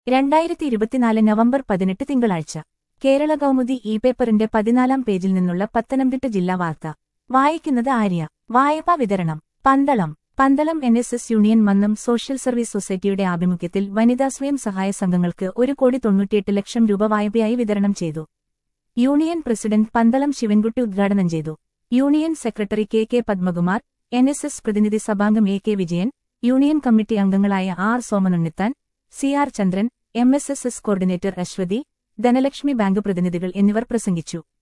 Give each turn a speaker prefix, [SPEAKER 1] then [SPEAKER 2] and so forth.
[SPEAKER 1] രണ്ടായിരത്തി ഇരുപത്തിനാല് നവംബർ പതിനെട്ട് തിങ്കളാഴ്ച കേരള കൗമുദി ഇ പേപ്പറിന്റെ പതിനാലാം പേജിൽ നിന്നുള്ള പത്തനംതിട്ട ജില്ലാ വാർത്ത വായിക്കുന്നത് ആര്യ വായ്പാ വിതരണം Pandalam Pandalam N S S union Mannam social service സൊസൈറ്റിയുടെ ആഭിമുഖ്യത്തിൽ വനിതാ സ്വയം സഹായ സംഘങ്ങൾക്ക് ഒരു കോടി തൊണ്ണൂറ്റിയെട്ട് ലക്ഷം രൂപ വായ്പയായി വിതരണം ചെയ്തു യൂണിയൻ പ്രസിഡന്റ് പന്തളം ശിവൻകുട്ടി ഉദ്ഘാടനം ചെയ്തു union secretary K K Padmakumar N S S പ്രതിനിധി സഭാംഗം A K Vijayan union committee അംഗങ്ങളായ R Somanunnithan C R Chandran M S S S coordinator Aswathy Dhanalakshmi bank പ്രതിനിധികൾ എന്നിവർ പ്രസംഗിച്ചു